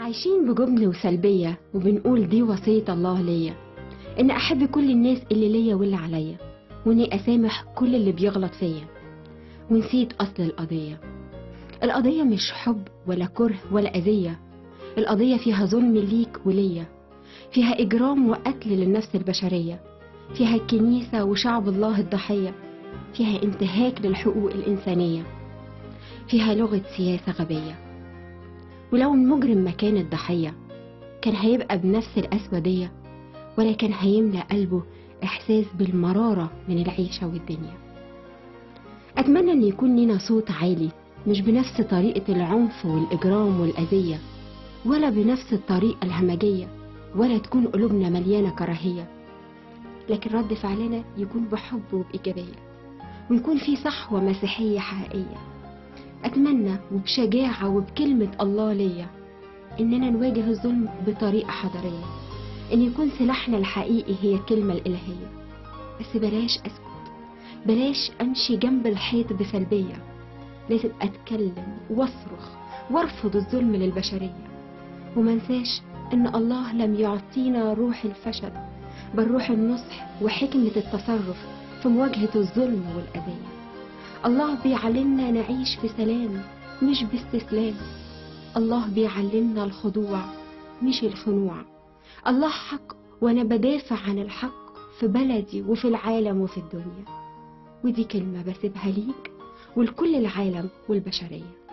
عايشين بجبن وسلبية وبنقول دي وصية الله ليا إن أحب كل الناس اللي ليا واللي عليا وإني أسامح كل اللي بيغلط فيا ونسيت أصل القضية القضية مش حب ولا كره ولا أذية القضية فيها ظلم ليك وليا فيها إجرام وقتل للنفس البشرية فيها الكنيسة وشعب الله الضحية فيها انتهاك للحقوق الإنسانية فيها لغة سياسة غبية ولو المجرم مكان الضحية كان هيبقى بنفس الأسودية ولا كان هيملأ قلبه إحساس بالمرارة من العيشة والدنيا أتمنى أن يكون لنا صوت عالي مش بنفس طريقة العنف والإجرام والأذية ولا بنفس الطريقة الهمجية ولا تكون قلوبنا مليانة كراهية لكن رد فعلنا يكون بحب وبإيجابية ونكون في صحوة مسيحية حقيقية أتمنى وبشجاعة وبكلمة الله ليا إننا نواجه الظلم بطريقة حضارية إن يكون سلاحنا الحقيقي هي الكلمة الإلهية بس بلاش أسكت بلاش أمشي جنب الحيط بسلبية لازم أتكلم وأصرخ وأرفض الظلم للبشرية ومنساش إن الله لم يعطينا روح الفشل بل روح النصح وحكمة التصرف في مواجهة الظلم والأذية الله بيعلمنا نعيش في سلام مش باستسلام الله بيعلمنا الخضوع مش الخنوع الله حق وانا بدافع عن الحق في بلدي وفي العالم وفي الدنيا ودي كلمة بسيبها ليك ولكل العالم والبشرية